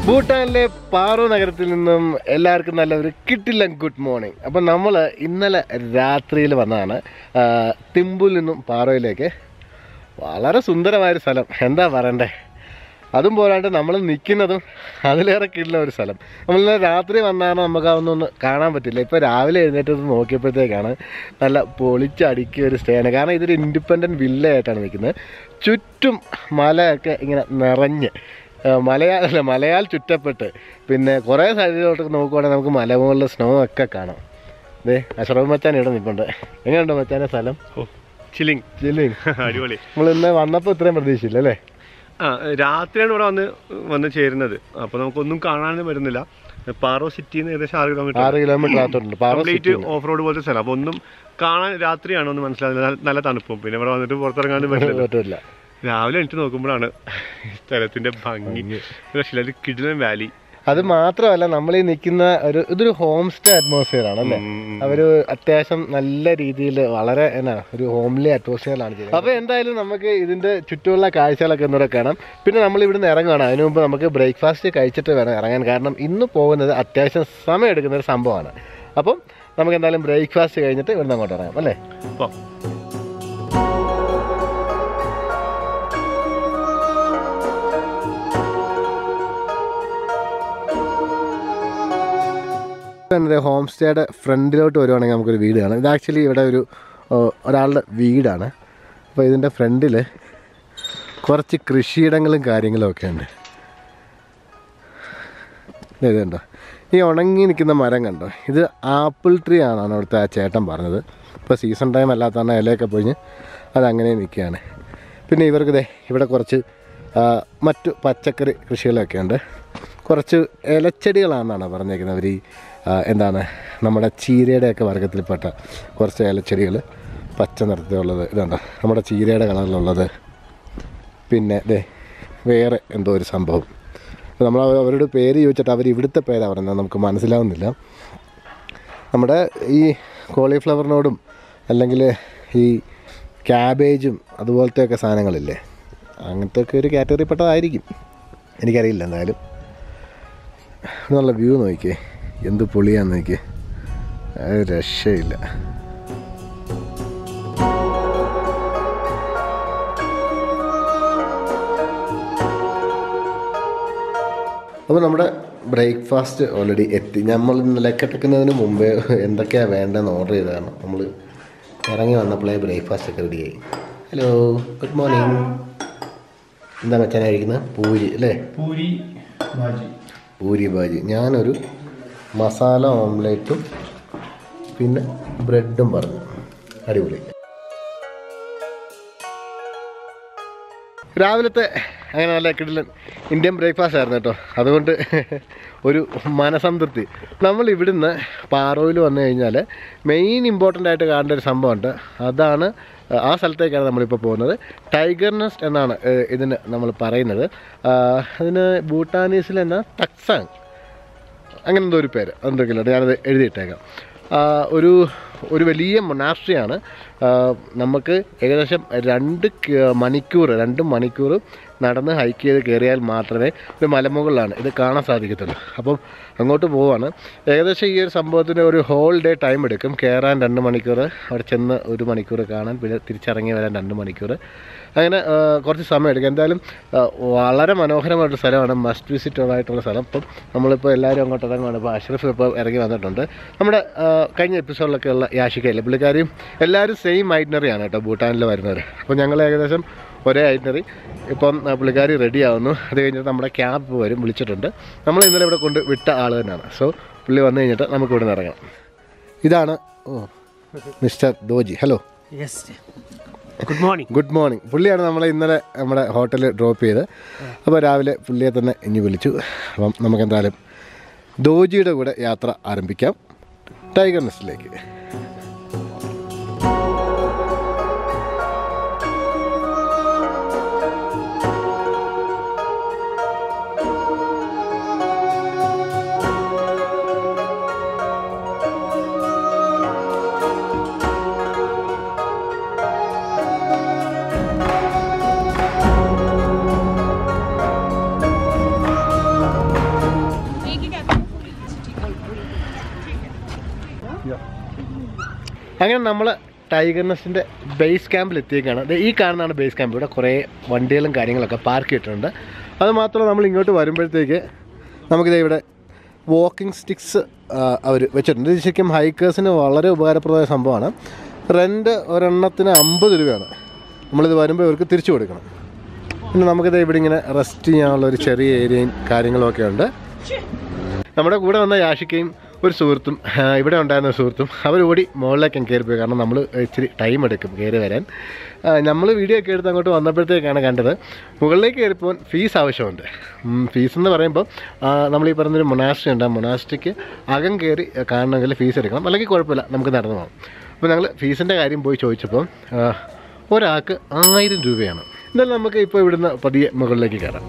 ഭൂട്ടാനിലെ പാറോ നഗരത്തിൽ നിന്നും എല്ലാവർക്കും നല്ല ഒരു കിട്ടില്ല ഗുഡ് മോർണിംഗ് അപ്പം നമ്മൾ ഇന്നലെ രാത്രിയിൽ വന്നതാണ് ആ, തിമ്പുൽ നിന്നും പാറോയിലേക്ക് വളരെ സുന്ദരമായൊരു സ്ഥലം എന്താ പറയണ്ടേ അതും പോരാണ്ട് നമ്മൾ നിൽക്കുന്നതും അതിലേറെ കിട്ടുന്ന ഒരു സ്ഥലം നമ്മൾ ഇന്നലെ രാത്രി വന്നാണ് നമുക്ക് അതൊന്നും ഒന്ന് കാണാൻ പറ്റില്ല ഇപ്പോൾ രാവിലെ എഴുന്നേറ്റ് ഒന്ന് നോക്കിയപ്പോഴത്തേക്കാണ് നല്ല പൊളിച്ചടുക്കിയ ഒരു സ്റ്റേ ആണ് കാരണം ഇതൊരു ഇൻഡിപെൻഡൻറ്റ് വില്ലയായിട്ടാണ് നിൽക്കുന്നത് ചുറ്റും മലയൊക്കെ ഇങ്ങനെ നിറഞ്ഞ് ആ, മലയാൽ അല്ല മലയാൽ ചുറ്റപ്പെട്ട് പിന്നെ കുറേ സൈഡിലോട്ട് നോക്കുവാണെങ്കിൽ നമുക്ക് മലമുകളിൽ സ്നോ ഒക്കെ കാണാം ദേ അഷ്റഫ് മച്ചാൻ ഇവിടെ നിൽപ്പുണ്ട് എങ്ങനെയുണ്ട് മച്ചാനെ സ്ഥലം ചില്ലിങ് ജില്ലയും അടിപൊളി നമ്മൾ ഇന്ന് വന്നപ്പോൾ ഇത്രയും പ്രതീക്ഷയില്ല അല്ലേ ആ രാത്രിയാണ് ഇവിടെ വന്ന് വന്ന് ചേരുന്നത് അപ്പൊ നമുക്കൊന്നും കാണാനും വരുന്നില്ല പാറോ സിറ്റിന്ന് ഏകദേശം ആറ് കിലോമീറ്റർ ആറ് കിലോമീറ്റർ അകത്തോട്ടുണ്ട് പാറ കംപ്ലീറ്റ് ഓഫ് റോഡ് പോലത്തെ സ്ഥലം അപ്പൊ ഒന്നും കാണാൻ രാത്രിയാണ് ഒന്നും മനസ്സിലാകുന്നത് നല്ല- നല്ല തണുപ്പും പിന്നെ ഇവിടെ വന്നിട്ട് പുറത്തിറങ്ങാനും പറ്റില്ല പറ്റില്ല രാവിലെ എനിക്ക് നോക്കുമ്പോഴാണ് ഈ സ്ഥലത്തിന്റെ ഭംഗി രക്ഷയില്ല കിഡിലൻ വാലി അത് മാത്രമല്ല നമ്മൾ ഈ നിൽക്കുന്ന ഒരു ഇതൊരു ഹോം സ്റ്റേ അറ്റ്മോസ്ഫിയർ ആണ് അല്ലേ അവര് അത്യാവശ്യം നല്ല രീതിയിൽ വളരെ എന്നാ ഒരു ഹോംലി അറ്റ്മോസ്ഫിയറിലാണ് ചെയ്യുന്നത് അപ്പോൾ എന്തായാലും നമുക്ക് ഇതിന്റെ ചുറ്റുമുള്ള കാഴ്ചകളൊക്കെ ഒന്നുകൂടെ കാണാം പിന്നെ നമ്മൾ ഇവിടുന്ന് ഇറങ്ങുകയാണ് അതിനു മുമ്പ് നമുക്ക് ബ്രേക്ക്ഫാസ്റ്റ് കഴിച്ചിട്ട് വേണം ഇറങ്ങാൻ കാരണം ഇന്ന് പോകുന്നത് അത്യാവശ്യം സമയം എടുക്കുന്ന ഒരു സംഭവമാണ് അപ്പം നമുക്ക് എന്തായാലും ബ്രേക്ക്ഫാസ്റ്റ് കഴിഞ്ഞിട്ട് ഇവിടുന്ന് അങ്ങോട്ട് ഇറങ്ങാം അല്ലേ അപ്പൊ എൻ്റെ ഹോം സ്റ്റേയുടെ ഫ്രണ്ടിലോട്ട് വരുവാണെങ്കിൽ നമുക്കൊരു വീട് കാണാം ഇത് ആക്ച്വലി ഇവിടെ ഒരു ഓ, ഒരാളുടെ വീടാണ് അപ്പോൾ ഇതിൻ്റെ ഫ്രണ്ടിൽ കുറച്ച് കൃഷിയിടങ്ങളും കാര്യങ്ങളും ഒക്കെ ഉണ്ട് ദേ ഇത് കണ്ടോ ഈ ഉണങ്ങി നിൽക്കുന്ന മരം കണ്ടോ ഇത് ആപ്പിൾ ട്രീ ആണെന്നാണ് അവിടുത്തെ ആ ചേട്ടൻ പറഞ്ഞത് ഇപ്പോൾ സീസൺ ടൈം അല്ലാത്തതാണ് ഇലയൊക്കെ പൊഴിഞ്ഞ് അതങ്ങനെ നിൽക്കുകയാണ് പിന്നെ ഇവർക്ക് ദേ ഇവിടെ കുറച്ച് ആ, മറ്റു പച്ചക്കറി കൃഷികളൊക്കെ ഉണ്ട് കുറച്ച് ഇലച്ചെടികളാണെന്നാണ് പറഞ്ഞേക്കുന്നത് അവർ ഈ ആ, എന്താണ് നമ്മുടെ ചീരയുടെയൊക്കെ വർഗ്ഗത്തിൽപ്പെട്ട കുറച്ച് ഇലച്ചെടികൾ പച്ച നിറത്തിലുള്ളത് ഇതുണ്ട് നമ്മുടെ ചീരയുടെ കളറിലുള്ളത് പിന്നെ ദേ വേറെ എന്തോ ഒരു സംഭവം അപ്പോൾ നമ്മൾ അവ- അവരോട് പേര് ചോദിച്ചിട്ട് അവർ ഇവിടുത്തെ പേരാണ് പറയുന്നത് നമുക്ക് മനസ്സിലാവുന്നില്ല നമ്മുടെ ഈ കോളിഫ്ലവറിനോടും അല്ലെങ്കിൽ ഈ ക്യാബേജും അതുപോലത്തെയൊക്കെ സാധനങ്ങളില്ലേ അങ്ങനത്തെ ഒക്കെ ഒരു കാറ്റഗറി പെട്ടതായിരിക്കും എനിക്കറിയില്ല എന്തായാലും നല്ല വ്യൂ നോക്കിയേ എന്ത് പൊളിയാന്ന് നോക്കിയേ അത് രക്ഷയില്ല അപ്പോൾ നമ്മുടെ ബ്രേക്ക്ഫാസ്റ്റ് ഓൾറെഡി എത്തി നമ്മൾ ഇന്നലെ കിടക്കുന്നതിന് മുമ്പേ എന്തൊക്കെയാണ് വേണ്ടതെന്ന് ഓർഡർ ചെയ്തതാണ് നമ്മൾ ഇറങ്ങി വന്നപ്പോഴേ ബ്രേക്ക്ഫാസ്റ്റ് ഒക്കെ റെഡിയായി ഹലോ ഗുഡ് മോർണിംഗ് എന്താ മച്ചാൻ കഴിക്കുന്നത് പൂരി അല്ലേ പൂരി ഭാജി പൂരി ഭാജി ഞാനൊരു മസാല ഓംലേറ്റും പിന്നെ ബ്രെഡും പറഞ്ഞു അടിപൊളി രാവിലത്തെ അങ്ങനെ നല്ല കിടിലൻ ഇന്ത്യൻ ബ്രേക്ക്ഫാസ്റ്റ് ആയിരുന്നു കേട്ടോ അതുകൊണ്ട് ഒരു മനസംതൃപ്തി നമ്മൾ ഇവിടുന്ന് പാറോയിൽ വന്നു കഴിഞ്ഞാൽ മെയിൻ ഇമ്പോർട്ടൻ്റ് ആയിട്ട് കാണേണ്ട ഒരു സംഭവമുണ്ട് അതാണ് ആ സ്ഥലത്തേക്കാണ് നമ്മളിപ്പോൾ പോകുന്നത് ടൈഗർ നെസ്റ്റ് എന്നാണ് ഏഹ്, ഇതിന് നമ്മൾ പറയുന്നത് ആ, അതിന് ഭൂട്ടാനീസിൽ എന്നാ തക്സാങ് അങ്ങനെ എന്തോ ഒരു പേര് എന്തൊക്കെയുണ്ട് ഞാനത് എഴുതിയിട്ടേക്കാം ആ, ഒരു ഒരു വലിയ മൊനാസ്ട്രിയാണ് നമുക്ക് ഏകദേശം രണ്ട് ക- മണിക്കൂർ രണ്ട് മണിക്കൂർ നടന്ന് ഹൈക്ക് ചെയ്ത് കയറിയാൽ മാത്രമേ ഒരു മലമുകളിലാണ് ഇത് കാണാൻ സാധിക്കത്തുള്ളൂ അപ്പം അങ്ങോട്ട് പോവാണ് ഏകദേശം ഈ ഒരു സംഭവത്തിന് ഒരു ഹോൾ ഡേ ടൈം എടുക്കും കയറാൻ രണ്ട് മണിക്കൂർ അവിടെ ചെന്ന് ഒരു മണിക്കൂർ കാണാൻ പിന്നെ തിരിച്ചിറങ്ങി വരാൻ രണ്ട് മണിക്കൂർ അങ്ങനെ ആ, കുറച്ച് സമയം എടുക്കും എന്തായാലും ആ, വളരെ മനോഹരമായിട്ടൊരു സ്ഥലമാണ് മസ്റ്റ് വിസിറ്റ് ആയിട്ടുള്ള സ്ഥലം ഇപ്പം നമ്മളിപ്പോൾ എല്ലാവരും അങ്ങോട്ട് ഇറങ്ങുകയാണ് ഇപ്പോൾ അഷ്റഫ് ഇപ്പോൾ ഇറങ്ങി വന്നിട്ടുണ്ട് നമ്മുടെ ആ, കഴിഞ്ഞ എപ്പിസോഡിലൊക്കെ ഉള്ള യാഷിക്കയില്ലേ പുള്ളിക്കാരിയും എല്ലാവരും സെയിം ഐറ്റിനറിയാണ് കേട്ടോ ഭൂട്ടാനിൽ വരുന്നവർ അപ്പോൾ ഞങ്ങൾ ഏകദേശം ഒരേ ഐറ്റിനറി ഇപ്പം ആ, പുള്ളിക്കാരി റെഡി ആവുന്നു അത് കഴിഞ്ഞിട്ട് നമ്മുടെ ക്യാബ് വരും വിളിച്ചിട്ടുണ്ട് നമ്മൾ ഇന്നലെ ഇവിടെ കൊണ്ട് വിട്ട ആൾ തന്നെയാണ് സോ പുള്ളി വന്നു കഴിഞ്ഞിട്ട് നമുക്ക് ഇവിടെ നിന്ന് ഇറങ്ങാം ഇതാണ് ഓ മിസ്റ്റർ ദോജി hello yes good morning good morning പുള്ളിയാണ് നമ്മളെ ഇന്നലെ നമ്മുടെ ഹോട്ടലിൽ ഡ്രോപ്പ് ചെയ്ത് അപ്പോൾ രാവിലെ പുള്ളിയെ തന്നെ ഇനി വിളിച്ചു അപ്പം നമുക്ക് എന്തായാലും ദോജിയുടെ കൂടെ യാത്ര ആരംഭിക്കാം ടൈഗർ നെസ്റ്റിലേക്ക് അങ്ങനെ നമ്മൾ ടൈഗർ നെസ്റ്റിൻ്റെ ബേസ് ക്യാമ്പിൽ എത്തിയേക്കാണ് ദേ ഈ കാണുന്നതാണ് ബേസ് ക്യാമ്പ് ഇവിടെ കുറേ വണ്ടികളും കാര്യങ്ങളൊക്കെ പാർക്ക് ചെയ്തിട്ടുണ്ട് അത് മാത്രമല്ല നമ്മൾ ഇങ്ങോട്ട് വരുമ്പോഴത്തേക്ക് നമുക്കിത് ഇവിടെ വാക്കിംഗ് സ്റ്റിക്സ് അവർ വെച്ചിട്ടുണ്ട് ഇത് ശരിക്കും ഹൈക്കേഴ്സിന് വളരെ ഉപകാരപ്രദമായ സംഭവമാണ് റെൻറ്റ് ഒരെണ്ണത്തിന് അമ്പത് രൂപയാണ് നമ്മളിത് വരുമ്പോൾ ഇവർക്ക് തിരിച്ചു കൊടുക്കണം പിന്നെ നമുക്കിത് ഇവിടെ ഇങ്ങനെ റെസ്റ്റ് ചെയ്യാനുള്ള ഒരു ചെറിയ ഏരിയയും കാര്യങ്ങളും ഒക്കെ ഉണ്ട് നമ്മുടെ കൂടെ വന്ന യാഷിക്കയും ഒരു സുഹൃത്തും ആ, ഇവിടെ ഉണ്ടായിരുന്ന ഒരു സുഹൃത്തും അവർ ഓടി മുകളിലേക്ക് കയറി പോയി കാരണം നമ്മൾ ഇച്ചിരി ടൈം എടുക്കും കയറി വരാൻ നമ്മൾ വീഡിയോ ഒക്കെ എടുത്ത് അങ്ങോട്ട് വന്നപ്പോഴത്തേക്കാണ് കണ്ടത് മുകളിലേക്ക് കയറിപ്പോകാൻ ഫീസ് ആവശ്യമുണ്ട് ഉം, ഫീസ് എന്ന് പറയുമ്പോൾ ആ, നമ്മൾ ഈ പറഞ്ഞൊരു മൊനാസ്ട്രി ഉണ്ട് ആ മൊനാസ്ട്രിക്ക് അകം കയറി കാണണമെങ്കിൽ ഫീസ് എടുക്കണം അല്ലെങ്കിൽ കുഴപ്പമില്ല നമുക്ക് നടന്നു പോകാം അപ്പോൾ ഞങ്ങൾ ഫീസിൻ്റെ കാര്യം പോയി ചോദിച്ചപ്പോൾ ആ, ഒരാൾക്ക് ആയിരം രൂപയാണ് എന്നാലും നമുക്ക് ഇപ്പോൾ ഇവിടുന്ന് പതിയെ മുകളിലേക്ക് കയറാം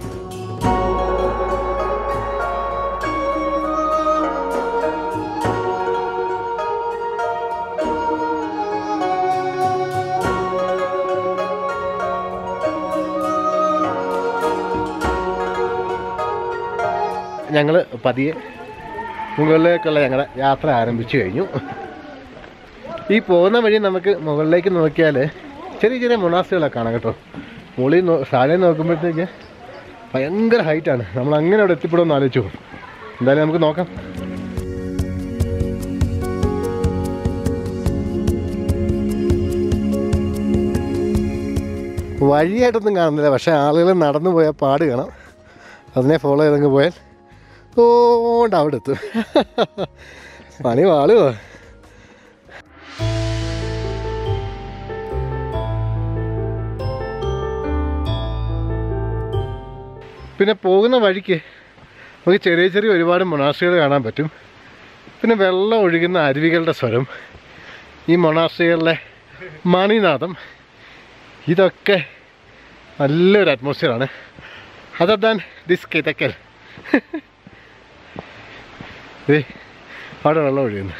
ഞങ്ങൾ പതിയെ മുകളിലേക്കുള്ള ഞങ്ങളുടെ യാത്ര ആരംഭിച്ചു കഴിഞ്ഞു ഈ പോകുന്ന വഴി നമുക്ക് മുകളിലേക്ക് നോക്കിയാൽ ചെറിയ ചെറിയ മൊണാസ്റ്റുകളൊക്കെ കാണാം കേട്ടോ മുകളിൽ നോ താഴെ നോക്കുമ്പോഴത്തേക്ക് ഭയങ്കര ഹൈറ്റാണ് നമ്മൾ അങ്ങനെ അവിടെ എത്തിപ്പെടുമെന്ന് ആലോചിച്ചു എന്തായാലും നമുക്ക് നോക്കാം വഴിയായിട്ടൊന്നും കാണുന്നില്ല പക്ഷേ ആളുകൾ നടന്നു പോയാൽ പാട് കാണാം അതിനെ ഫോളോ ചെയ്തങ്ങ് പോയാൽ ഓണ്ട് അവിടെ എത്തും പണി വാളുവോ പിന്നെ പോകുന്ന വഴിക്ക് നമുക്ക് ചെറിയ ചെറിയ ഒരുപാട് മൊണാസ്ട്രികൾ കാണാൻ പറ്റും പിന്നെ വെള്ളം ഒഴുകുന്ന അരുവികളുടെ സ്വരം ഈ മൊണാസ്ട്രികളിലെ മണിനാഥം ഇതൊക്കെ നല്ലൊരു അറ്റ്മോസ്ഫിയറാണ് അതർ ദാൻ ദിസ് കിതക്കൽ ഏ അവിടെ വെള്ളം ഒഴുകുന്നു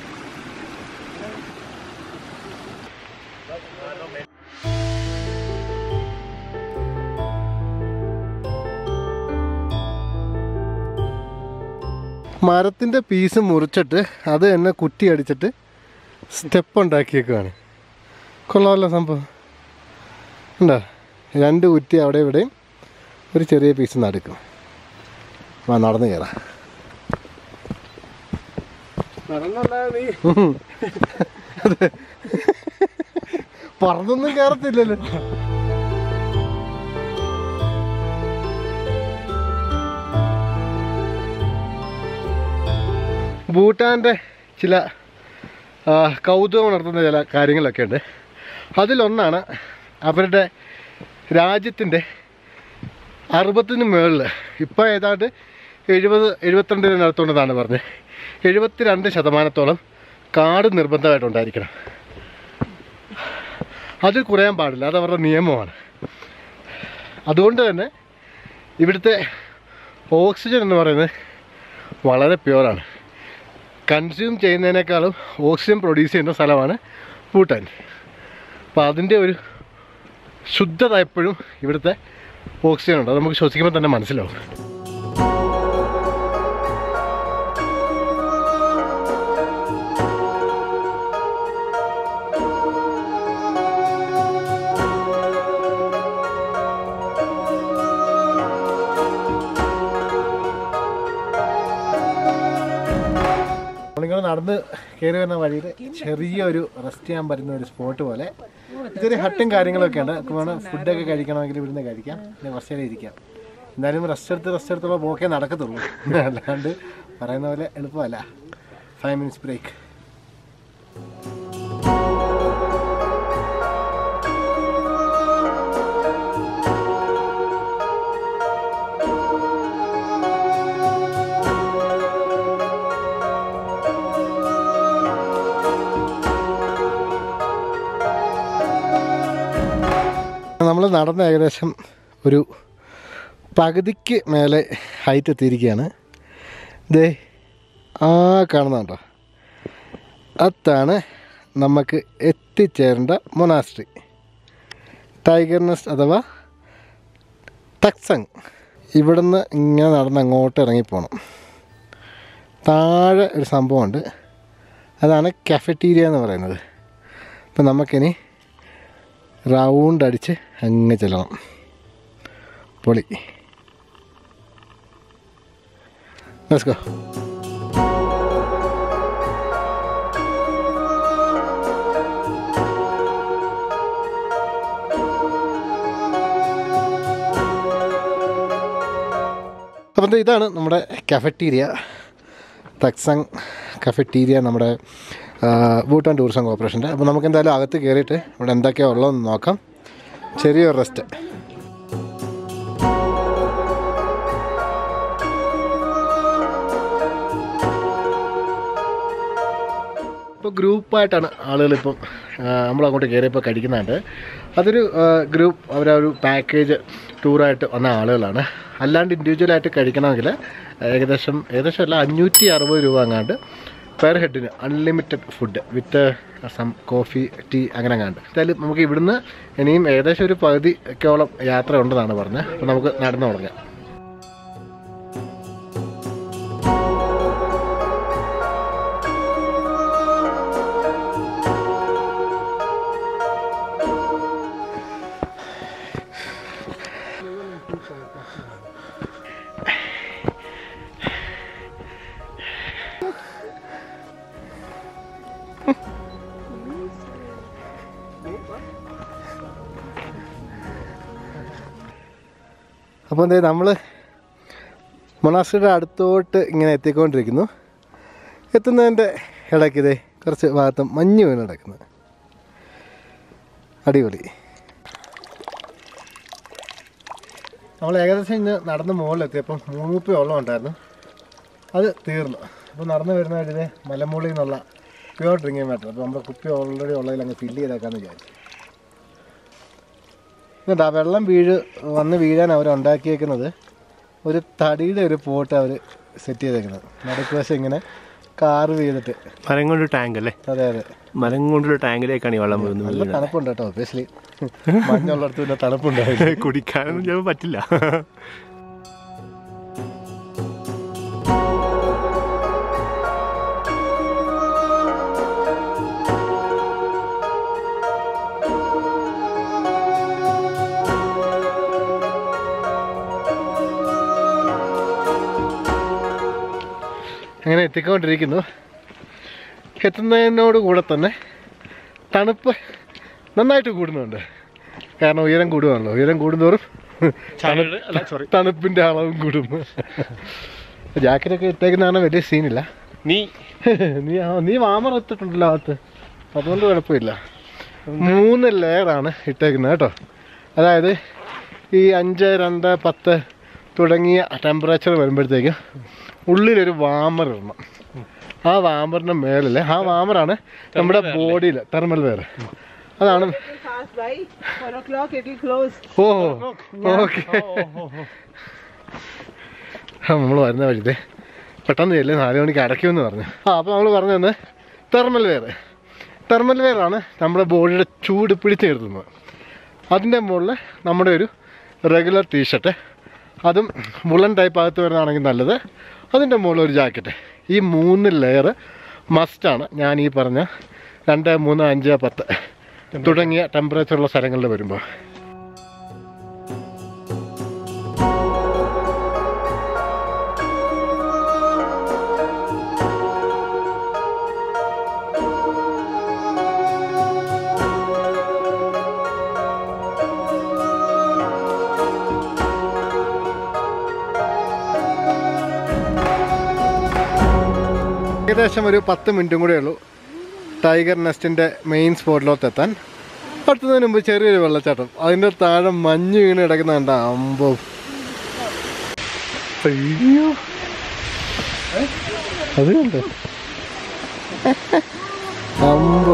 മരത്തിൻ്റെ പീസ് മുറിച്ചിട്ട് അത് തന്നെ കുറ്റി അടിച്ചിട്ട് സ്റ്റെപ്പ് ഉണ്ടാക്കിയേക്കാണ് കൊള്ളാമല്ലോ സംഭവം ഉണ്ടോ രണ്ട് കുറ്റി അവിടെ ഇവിടെയും ഒരു ചെറിയ പീസ് നടുക്കും ആ നടന്നു കയറാം ഉം. അതെ. പറന്നൊന്നും കയറത്തില്ലല്ലോ ഭൂട്ടാൻ്റെ ചില ആ, കൗതുകം ഉണർത്തുന്ന ചില കാര്യങ്ങളൊക്കെ ഉണ്ട് അതിലൊന്നാണ് അവരുടെ രാജ്യത്തിൻ്റെ അറുപത്തിന് മുകളിൽ ഇപ്പോൾ ഏതാണ്ട് എഴുപത് എഴുപത്തിരണ്ടിനടുത്തുണ്ടെന്നാണ് പറഞ്ഞത് എഴുപത്തിരണ്ട് ശതമാനത്തോളം കാട് നിർബന്ധമായിട്ടുണ്ടായിരിക്കണം അത് കുറയാൻ പാടില്ല അത് അവരുടെ നിയമമാണ് അതുകൊണ്ട് തന്നെ ഇവിടുത്തെ ഓക്സിജൻ എന്ന് പറയുന്നത് വളരെ പ്യുവറാണ് കൺസ്യൂം ചെയ്യുന്നതിനേക്കാളും ഓക്സിജൻ പ്രൊഡ്യൂസ് ചെയ്യുന്ന സ്ഥലമാണ് ഭൂട്ടാൻ അപ്പോൾ അതിൻ്റെ ഒരു ശുദ്ധത എപ്പോഴും ഇവിടുത്തെ ഓക്സിജൻ ഉണ്ട് അത് നമുക്ക് ശ്വസിക്കുമ്പോൾ തന്നെ മനസ്സിലാവും നമ്മളിങ്ങനെ നടന്ന് കയറി വരുന്ന വഴിയിൽ ചെറിയൊരു റെസ്റ്റ് ചെയ്യാൻ പറ്റുന്ന ഒരു സ്പോട്ട് പോലെ ഇതൊരു ഹട്ടും കാര്യങ്ങളൊക്കെ ഉണ്ട് നമുക്ക് വേണം ഫുഡൊക്കെ കഴിക്കണമെങ്കിൽ ഇവിടുന്ന് കഴിക്കാം പിന്നെ കുറച്ച് നേരം ഇരിക്കാം എന്തായാലും റെസ്റ്റ് എടുത്ത് റെസ്റ്റ് എടുത്തുള്ള പോക്കേ നടക്കത്തുള്ളൂ അല്ലാണ്ട് പറയുന്ന പോലെ എളുപ്പമല്ല ഫൈവ് മിനിറ്റ്സ് ബ്രേക്ക് നമ്മൾ നടന്ന ഏകദേശം ഒരു പകുതിക്ക് മേലെ ഹൈറ്റ് എത്തിയിരിക്കുകയാണ് ദേ ആ കാണുന്ന കേട്ടോ അതാണ് നമുക്ക് എത്തിച്ചേരേണ്ട മൊനാസ്ട്രി ടൈഗർ നെസ്റ്റ് അഥവാ ടക്സങ് ഇവിടുന്ന് ഇങ്ങനെ നടന്ന് അങ്ങോട്ട് ഇറങ്ങിപ്പോണം താഴെ ഒരു സംഭവമുണ്ട് അതാണ് കഫറ്റീരിയ എന്ന് പറയുന്നത് അപ്പം നമുക്കിനി റൗണ്ട് അടിച്ച് അങ്ങ് ചെല്ലണം പൊളി Let's go. അപ്പം ദേ ഇതാണ് നമ്മുടെ കഫറ്റീരിയ തക്സങ് കഫറ്റീരിയ നമ്മുടെ ഭൂട്ടാൻ ടൂറിസം കോർപ്പറേഷൻ്റെ അപ്പോൾ നമുക്ക് എന്തായാലും അകത്ത് കയറിയിട്ട് ഇവിടെ എന്തൊക്കെയാണ് ഉള്ളതെന്ന് നോക്കാം ചെറിയൊരു റെസ്റ്റ് ഇപ്പോൾ ഗ്രൂപ്പായിട്ടാണ് ആളുകളിപ്പം നമ്മളങ്ങോട്ട് കയറിയപ്പോൾ കഴിക്കുന്നുണ്ട് അതൊരു ഗ്രൂപ്പ് അവരൊരു പാക്കേജ് ടൂറായിട്ട് വന്ന ആളുകളാണ് അല്ലാണ്ട് ഇൻഡിവിജ്വലായിട്ട് കഴിക്കണമെങ്കിൽ ഏകദേശം ഏകദേശം അല്ല അഞ്ഞൂറ്റി അറുപത് രൂപ അങ്ങാണ്ട് പെർ ഹെഡിന് unlimited food with some coffee tea അങ്ങനെ അങ്ങാണ്ട് എന്തായാലും നമുക്ക് ഇവിടുന്ന് ഇനിയും ഏകദേശം ഒരു പകുതി ഒക്കെയോളം യാത്ര ഉണ്ടെന്നാണ് പറഞ്ഞത് അപ്പോൾ നമുക്ക് നടന്നു തുടങ്ങാം അപ്പോൾ എന്താ നമ്മൾ മൊണാസ്ട്രിയുടെ അടുത്തോട്ട് ഇങ്ങനെ എത്തിക്കൊണ്ടിരിക്കുന്നു എത്തുന്നതിൻ്റെ ഇടയ്ക്ക് ഇതേ കുറച്ച് ഭാഗത്തും മഞ്ഞ് വീണ് കിടക്കുന്നത് അടിപൊളി നമ്മൾ ഏകദേശം ഇന്ന് നടന്ന് മുകളിലെത്തിയപ്പം മൂന്നുപ്പി വെള്ളം ഉണ്ടായിരുന്നു അത് തീർന്നു അപ്പോൾ നടന്നു വരുന്ന വഴിയിലെ മലമുകളിൽ നിന്നുള്ള പ്യുവർ ഡ്രിങ്കിങ് വാട്ടർ അപ്പോൾ നമ്മുടെ കുപ്പി ഓൾറെഡി ഉള്ളതിൽ അങ്ങ് ഫില്ല് ചെയ്തേക്കാന്ന് വിചാരിച്ചു എന്നിട്ട് ആ വെള്ളം വീഴ് വന്ന് വീഴാൻ അവർ ഉണ്ടാക്കിയേക്കുന്നത് ഒരു തടിയുടെ ഒരു പോട്ട് അവർ സെറ്റ് ചെയ്തേക്കുന്നത് നടുക്ക് വശം ഇങ്ങനെ കാർവ് ചെയ്തിട്ട് മരം കൊണ്ട് ടാങ്ക് അല്ലേ അതെ അതെ മരം കൊണ്ടൊരു ടാങ്കിലേക്കാണ് ഈ വെള്ളം നല്ല വീഴുന്നത് തണുപ്പുണ്ട് കേട്ടോ ഒബ്വിയസ്ലി മഞ്ഞുള്ളിടത്ത് പിന്നെ തണുപ്പുണ്ടാവില്ല കുടിക്കാനൊന്നും ചിലപ്പോൾ പറ്റില്ല അങ്ങനെ എത്തിക്കൊണ്ടിരിക്കുന്നു എത്തുന്നതിനോട് കൂടെ തന്നെ തണുപ്പ് നന്നായിട്ട് കൂടുന്നുണ്ട് കാരണം ഉയരം കൂടുകയാണല്ലോ ഉയരം കൂടുന്തോറും അല്ല സോറി തണുപ്പിൻ്റെ അളവും കൂടും ജാക്കറ്റൊക്കെ ഇട്ടേക്കുന്ന കാരണം വലിയ സീനില്ല നീ നീ ആ നീ വാമർ ഇട്ടിട്ടുണ്ടല്ലോ അകത്ത് അതുകൊണ്ട് കുഴപ്പമില്ല മൂന്ന് ലെയറാണ് ഇട്ടേക്കുന്നത് കേട്ടോ അതായത് ഈ അഞ്ച് രണ്ട് പത്ത് തുടങ്ങിയ ടെമ്പറേച്ചർ വരുമ്പോഴത്തേക്കും ഉള്ളിലൊരു വാമർ ഇടണം ആ വാമറിൻ്റെ മേളിൽ ആ വാമറാണ് നമ്മുടെ ബോഡിയിൽ തെർമൽ വെയർ അതാണ് Pass by. Four o'clock it will close. Oh okay നമ്മൾ വരുന്ന വഴിത്തെ പെട്ടെന്ന് ചെല്ലേ നാല് മണിക്ക് അടയ്ക്കുമെന്ന് പറഞ്ഞു ആ അപ്പോൾ നമ്മൾ പറഞ്ഞു തന്നെ തെർമൽ വെയർ തെർമൽ വെയറാണ് നമ്മുടെ ബോഡിയുടെ ചൂട് പിടിച്ച് നിർത്തുന്നത് അതിൻ്റെ മുകളിൽ നമ്മുടെ ഒരു റെഗുലർ ടീഷർട്ട് അതും വുളൻ ടൈപ്പ് അകത്ത് വരുന്നതാണെങ്കിൽ നല്ലത് അതിൻ്റെ മുകളിൽ ഒരു ജാക്കറ്റ് ഈ മൂന്ന് ലെയർ മസ്റ്റാണ് ഞാൻ ഈ പറഞ്ഞ രണ്ട് മൂന്ന് അഞ്ച് പത്ത് തുടങ്ങിയ ടെമ്പറേച്ചറുള്ള സ്ഥലങ്ങളിൽ വരുമ്പോൾ ഏകദേശം ഒരു പത്ത് മിനിറ്റും കൂടെ ഉള്ളൂ ടൈഗർ നെസ്റ്റിൻ്റെ മെയിൻ സ്പോട്ടിലോട്ട് എത്താൻ അടുത്തതിന് മുമ്പ് ചെറിയൊരു വെള്ളച്ചാട്ടം അതിൻ്റെ താഴെ മഞ്ഞ് വീണ് കിടക്കുന്ന കണ്ട അമ്പോ അയ്യോ അത് കണ്ടോ അമ്പോ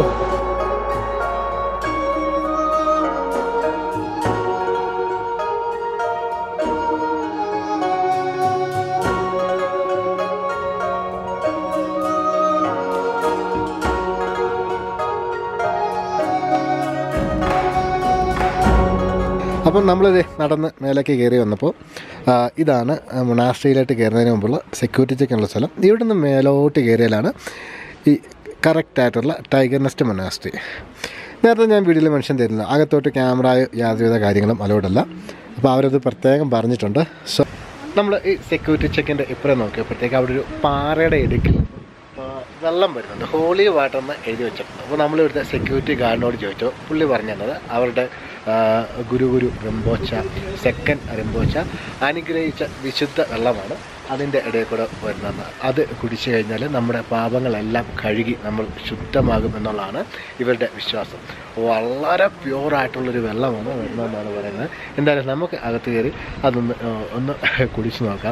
അപ്പം നമ്മളിത് നടന്ന് മേലേക്ക് കയറി വന്നപ്പോൾ ആ, ഇതാണ് മൊണാസ്ട്രിയിലോട്ട് കയറുന്നതിന് മുമ്പുള്ള സെക്യൂരിറ്റി ചെക്കിനുള്ള സ്ഥലം ഇവിടെ നിന്ന് മേലോട്ട് കയറിയാലാണ് ഈ കറക്റ്റായിട്ടുള്ള ടൈഗർ നെസ്റ്റ് മൊനാസ്ട്രി നേരത്തെ ഞാൻ വീഡിയോയിൽ മെൻഷൻ തരുന്നത് അകത്തോട്ട് ക്യാമറ യാതൊരുവിധ കാര്യങ്ങളും അലോഡല്ല അപ്പോൾ അവരത് പ്രത്യേകം പറഞ്ഞിട്ടുണ്ട് സോ നമ്മൾ ഈ സെക്യൂരിറ്റി ചെക്കിൻ്റെ ഇപ്പുറം നോക്കിയപ്പോഴത്തേക്ക് അവിടെ ഒരു പാറയുടെ ഇടുക്കിൽ ആ, വെള്ളം വരുന്നുണ്ട് ഹോളി വാട്ടർ എന്ന് എഴുതി വെച്ചിട്ടുണ്ട് അപ്പോൾ നമ്മൾ ഇവിടുത്തെ സെക്യൂരിറ്റി ഗാർഡിനോട് ചോദിച്ചു പുള്ളി പറഞ്ഞു തന്നത് അവരുടെ ആ, ഗുരു ഗുരു റിംബോച്ച സെക്കൻഡ് റിംബോച്ച അനുഗ്രഹിച്ച വിശുദ്ധ വെള്ളമാണ് അതിൻ്റെ ഇടയിൽ കൂടെ വരുന്നതെന്ന് അത് കുടിച്ചു കഴിഞ്ഞാൽ നമ്മുടെ പാപങ്ങളെല്ലാം കഴുകി നമ്മൾ ശുദ്ധമാകും എന്നുള്ളതാണ് ഇവരുടെ വിശ്വാസം വളരെ പ്യുവറായിട്ടുള്ളൊരു വെള്ളമാണ് വരുന്നതെന്നാണ് പറയുന്നത് എന്തായാലും നമുക്ക് അകത്ത് കയറി അതൊന്ന് ആ, ഒന്ന് കുടിച്ചു നോക്കാം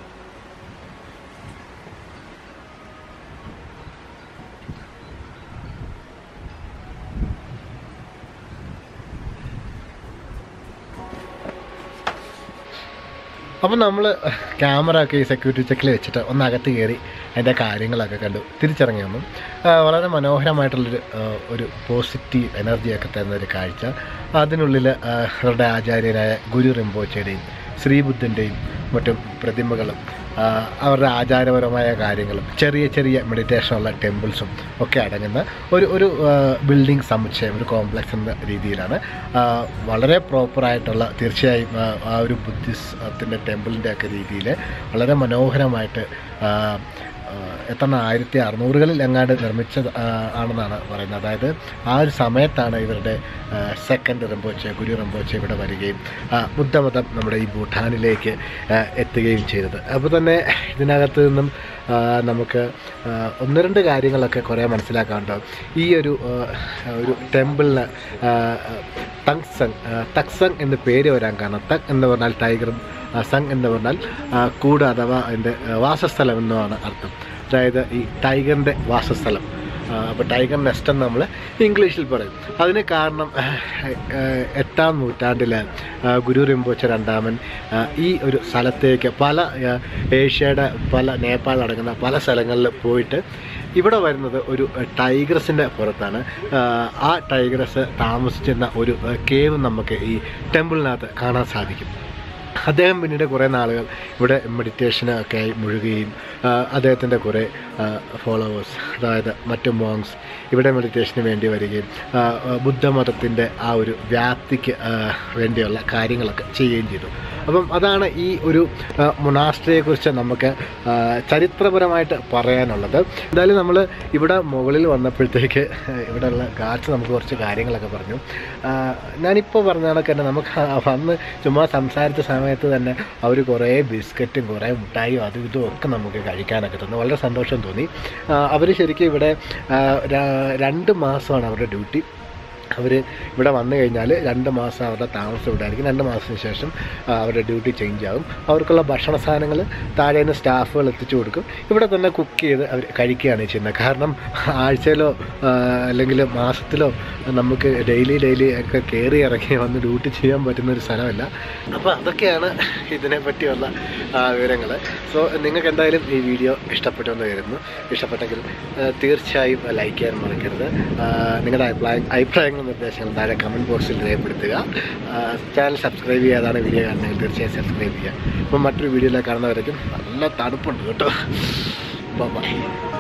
അപ്പം നമ്മൾ ക്യാമറ ഒക്കെ ഈ സെക്യൂരിറ്റി ചെക്കിൽ വെച്ചിട്ട് ഒന്ന് അകത്ത് കയറി അതിൻ്റെ കാര്യങ്ങളൊക്കെ കണ്ടു തിരിച്ചിറങ്ങി വന്നു ആ, വളരെ മനോഹരമായിട്ടുള്ളൊരു ആ, ഒരു പോസിറ്റീവ് എനർജിയൊക്കെ തരുന്ന ഒരു കാഴ്ച അതിനുള്ളിൽ ആ, അവരുടെ ആചാര്യനായ ഗുരു റിംബോച്ചയുടെയും ശ്രീബുദ്ധൻ്റെയും മറ്റും പ്രതിമകളും ആ, അവരുടെ ആചാരപരമായ കാര്യങ്ങളും ചെറിയ ചെറിയ മെഡിറ്റേഷനുള്ള ടെമ്പിൾസും ഒക്കെ അടങ്ങുന്ന ഒരു ഒരു ബിൽഡിംഗ് സമുച്ചയം ഒരു കോംപ്ലക്സ് എന്ന രീതിയിലാണ് ആ, വളരെ പ്രോപ്പറായിട്ടുള്ള തീർച്ചയായും ആ, ആ ഒരു ബുദ്ധിസത്തിൻ്റെ ടെമ്പിളിൻ്റെ ഒക്കെ രീതിയിൽ വളരെ മനോഹരമായിട്ട് ആ, ആ, എത്ര ആയിരത്തി അറുന്നൂറുകളിൽ എങ്ങാണ്ട് നിർമ്മിച്ചത് ആ, ആണെന്നാണ് പറയുന്നത് അതായത് ആ ഒരു സമയത്താണ് ഇവരുടെ സെക്കൻഡ് റിംബോച്ച ഗുരു റിംബോച്ച ഇവിടെ വരികയും ആ, ബുദ്ധമതം നമ്മുടെ ഈ ഭൂട്ടാനിലേക്ക് ആ, എത്തുകയും ചെയ്തത് അപ്പോൾ തന്നെ ഇതിനകത്ത് നിന്നും ആ, നമുക്ക് ആ, ഒന്ന് രണ്ട് കാര്യങ്ങളൊക്കെ കുറേ മനസ്സിലാക്കാനുണ്ട് ഈ ഒരു ആ, ഒരു ടെമ്പിളിന് തങ്സങ് തക്സങ് എന്ന് പേര് വരാൻ കാരണം തക് എന്ന് പറഞ്ഞാൽ ടൈഗറും ആ, സങ് എന്ന് പറഞ്ഞാൽ ആ, കൂട് അഥവാ അതിൻ്റെ ആ, വാസസ്ഥലം എന്നുമാണ് അർത്ഥം അതായത് ഈ ടൈഗറിൻ്റെ വാസസ്ഥലം അപ്പോൾ ടൈഗർ നെസ്റ്റ് എന്ന് നമ്മൾ ഇംഗ്ലീഷിൽ പറയും അതിന് കാരണം ആ, എട്ടാം നൂറ്റാണ്ടിൽ ഗുരു റിംബോച്ച രണ്ടാമൻ ആ, ഈ ഒരു സ്ഥലത്തേക്ക് പല ആ, ഏഷ്യയുടെ പല നേപ്പാൾ അടങ്ങുന്ന പല സ്ഥലങ്ങളിൽ പോയിട്ട് ഇവിടെ വരുന്നത് ഒരു ടൈഗ്രസിൻ്റെ പുറത്താണ് ആ, ആ ടൈഗ്രസ് താമസിച്ചിരുന്ന ഒരു കേവ് നമുക്ക് ഈ ടെമ്പിളിനകത്ത് കാണാൻ സാധിക്കും അദ്ദേഹം പിന്നീട് കുറേ നാളുകൾ ഇവിടെ മെഡിറ്റേഷന് ഒക്കെ ആയി മുഴുകുകയും ആ, അദ്ദേഹത്തിൻ്റെ കുറേ ഫോളോവേഴ്സ് അതായത് മറ്റു മോങ്സ് ഇവിടെ മെഡിറ്റേഷന് വേണ്ടി വരികയും ആ, ആ, ബുദ്ധമതത്തിൻ്റെ ആ ഒരു വ്യാപ്തിക്ക് ആ, വേണ്ടിയുള്ള കാര്യങ്ങളൊക്കെ ചെയ്യുകയും ചെയ്തു അപ്പം അതാണ് ഈ ഒരു മൊണാസ്ട്രിയെക്കുറിച്ച് നമുക്ക് ആ, ചരിത്രപരമായിട്ട് പറയാനുള്ളത് എന്തായാലും നമ്മൾ ഇവിടെ മുകളിൽ വന്നപ്പോഴത്തേക്ക് ഇവിടെയുള്ള ഗാർഡ്സ് നമുക്ക് കുറച്ച് കാര്യങ്ങളൊക്കെ പറഞ്ഞു ആ, ഞാനിപ്പോൾ പറഞ്ഞ കണക്ക് തന്നെ നമുക്ക് ആ വന്ന് ചുമ്മാ സംസാരിച്ച സമയത്ത് തന്നെ അവർ കുറേ ബിസ്ക്കറ്റും കുറേ മിഠായിയും അതും ഇതും ഒക്കെ നമുക്ക് കഴിക്കാനൊക്കെ തന്നു വളരെ സന്തോഷം തോന്നി അവർ ശരിക്കും ഇവിടെ ആ, ര- രണ്ട് മാസമാണ് അവരുടെ ഡ്യൂട്ടി അവർ ഇവിടെ വന്നു കഴിഞ്ഞാൽ രണ്ട് മാസം അവരുടെ താമസം ഇവിടെ ആയിരിക്കും രണ്ട് മാസത്തിന് ശേഷം ആ, അവരുടെ ഡ്യൂട്ടി ചേഞ്ച് ആകും അവർക്കുള്ള ഭക്ഷണ സാധനങ്ങൾ താഴെ നിന്ന് സ്റ്റാഫുകൾ എത്തിച്ചു കൊടുക്കും ഇവിടെ തന്നെ കുക്ക് ചെയ്ത് അവർ കഴിക്കുകയാണ് ചെയ്യുന്നത് കാരണം ആഴ്ചയിലോ ആ, അല്ലെങ്കിൽ മാസത്തിലോ നമുക്ക് ഡെയിലി ഡെയിലി ഒക്കെ കയറി ഇറങ്ങി വന്ന് ഡ്യൂട്ടി ചെയ്യാൻ പറ്റുന്ന ഒരു സ്ഥലമല്ല അപ്പോൾ അതൊക്കെയാണ് ഇതിനെ പറ്റിയുള്ള വിവരങ്ങൾ സോ നിങ്ങൾക്ക് എന്തായാലും ഈ വീഡിയോ ഇഷ്ടപ്പെട്ടു എന്ന് കരുതുന്നു ഇഷ്ടപ്പെട്ടെങ്കിൽ ആ, തീർച്ചയായും ലൈക്ക് ചെയ്യാൻ മറക്കരുത് ആ, നിങ്ങളുടെ അഭിപ്രായ അഭിപ്രായങ്ങളും നിർദ്ദേശങ്ങളും താഴെ കമൻറ്റ് ബോക്സിൽ രേഖപ്പെടുത്തുക ആ, ചാനൽ സബ്സ്ക്രൈബ് ചെയ്യാതാണ് വീഡിയോ കാണുന്നതെങ്കിൽ തീർച്ചയായും സബ്സ്ക്രൈബ് ചെയ്യുക അപ്പം മറ്റൊരു വീഡിയോയിലേക്ക് കാണുന്നവരേക്കും നല്ല തണുപ്പുണ്ട് കേട്ടോ ബൈ